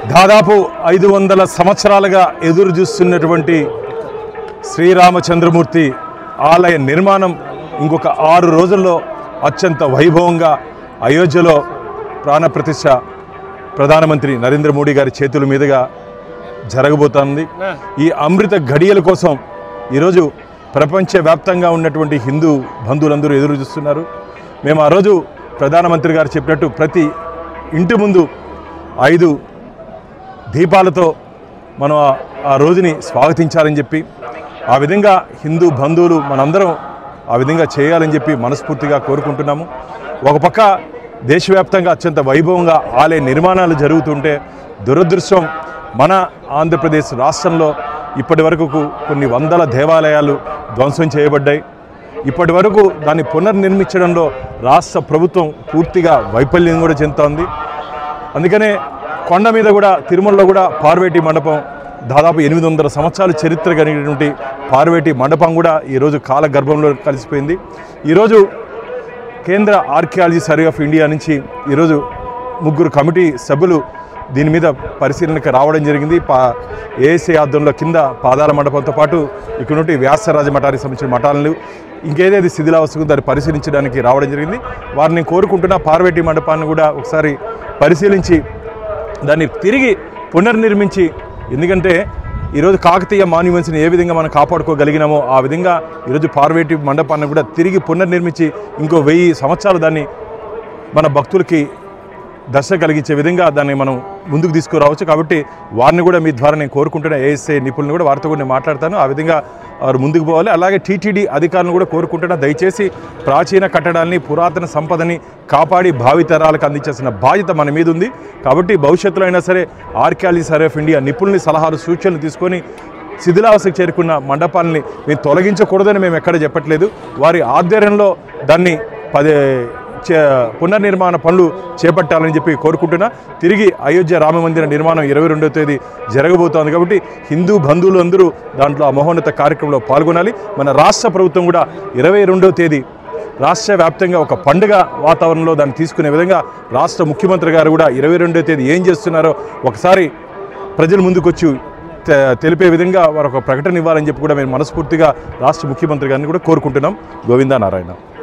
దాదాపు ఐదు వందల సంవత్సరాలుగా ఎదురు చూస్తున్నటువంటి శ్రీరామచంద్రమూర్తి ఆలయ నిర్మాణం ఇంకొక ఆరు రోజుల్లో అత్యంత వైభవంగా అయోధ్యలో ప్రాణప్రతిష్ఠ ప్రధానమంత్రి నరేంద్ర మోడీ గారి చేతుల మీదుగా జరగబోతోంది ఈ అమృత ఘడియల కోసం ఈరోజు ప్రపంచవ్యాప్తంగా ఉన్నటువంటి హిందూ బంధువులందరూ ఎదురు చూస్తున్నారు మేము ఆ రోజు ప్రధానమంత్రి గారు చెప్పినట్టు ప్రతి ఇంటి ముందు ఐదు దీపాలతో మనం ఆ- ఆ రోజుని స్వాగతించాలని చెప్పి ఆ విధంగా హిందూ బంధువులు మనందరం ఆ విధంగా చేయాలని చెప్పి మనస్ఫూర్తిగా కోరుకుంటున్నాము ఒక పక్క దేశవ్యాప్తంగా అత్యంత వైభవంగా ఆలయ నిర్మాణాలు జరుగుతుంటే దురదృష్టం మన ఆంధ్రప్రదేశ్ రాష్ట్రంలో ఇప్పటి వరకు కొన్ని వందల దేవాలయాలు ధ్వంసం చేయబడ్డాయి ఇప్పటి వరకు దాన్ని పునర్నిర్మించడంలో రాష్ట్ర ప్రభుత్వం పూర్తిగా వైఫల్యం కూడా చెందుతోంది అందుకనే కొండ మీద కూడా తిరుమలలో కూడా పార్వేటి మండపం దాదాపు ఎనిమిది వందల సంవత్సరాల చరిత్ర కలిగినటువంటి పార్వేటి మండపం కూడా ఈరోజు కాల గర్భంలో కలిసిపోయింది ఈరోజు కేంద్ర ఆర్కియాలజీ సర్వే ఆఫ్ ఇండియా నుంచి ఈరోజు ముగ్గురు కమిటీ సభ్యులు దీని మీద పరిశీలనకు రావడం జరిగింది పా ఏఎస్ఐ ఆధ్వర్యంలో కింద పాదాల మండపంతో పాటు ఇక్కడ నుండి వ్యాసరాజ మఠానికి సంబంధించిన మఠాలను ఇంకేదైతే శిథిలావస్థకు దాన్ని పరిశీలించడానికి రావడం జరిగింది వారిని కోరుకుంటున్న పార్వేటి మండపాన్ని కూడా ఒకసారి పరిశీలించి దాన్ని తిరిగి పునర్నిర్మించి ఎందుకంటే ఈరోజు కాకతీయ మాన్యుమెంట్స్ని ఏ విధంగా మనం కాపాడుకోగలిగినామో ఆ విధంగా ఈరోజు పార్వేటి మండపాన్ని కూడా తిరిగి పునర్నిర్మించి ఇంకో వెయ్యి సంవత్సరాలు దాన్ని మన భక్తులకి దశ కలిగించే విధంగా దాన్ని మనం ముందుకు తీసుకురావచ్చు కాబట్టి వారిని కూడా మీ ద్వారా నేను కోరుకుంటున్న ఏఎస్ఐ నిపుణులను కూడా వారితో కూడా నేను మాట్లాడతాను ఆ విధంగా వారు ముందుకు పోవాలి అలాగే టీటీడీ అధికారులను కూడా కోరుకుంటున్నా దయచేసి ప్రాచీన కట్టడాల్ని పురాతన సంపదని కాపాడి భావితరాలకు అందించాల్సిన బాధ్యత మన మీద ఉంది కాబట్టి భవిష్యత్తులో అయినా సరే ఆర్కియాలజీ సర్వే ఆఫ్ ఇండియా నిపుణుల్ని సలహాలు సూచనలు తీసుకొని శిథిలావస్థకు చేరుకున్న మండపాలని మేము తొలగించకూడదని మేము ఎక్కడ చెప్పట్లేదు వారి ఆధ్వర్యంలో దాన్ని పదే చే- పునర్నిర్మాణ పనులు చేపట్టాలని చెప్పి కోరుకుంటున్నా తిరిగి అయోధ్య రామ మందిర నిర్మాణం ఇరవై రెండవ తేదీ జరగబోతోంది కాబట్టి హిందూ బంధువులు అందరూ దాంట్లో ఆ మహోన్నత కార్యక్రమంలో పాల్గొనాలి మన రాష్ట్ర ప్రభుత్వం కూడా ఇరవై రెండవ తేదీ రాష్ట్ర వ్యాప్తంగా ఒక పండుగ వాతావరణంలో దాన్ని తీసుకునే విధంగా రాష్ట్ర ముఖ్యమంత్రి గారు కూడా ఇరవై రెండవ తేదీ ఏం చేస్తున్నారో ఒకసారి ప్రజల ముందుకొచ్చి తె- తెలిపే విధంగా వారు ఒక ప్రకటన ఇవ్వాలని చెప్పి కూడా మేము మనస్ఫూర్తిగా రాష్ట్ర ముఖ్యమంత్రి గారిని కూడా కోరుకుంటున్నాం గోవిందా నారాయణ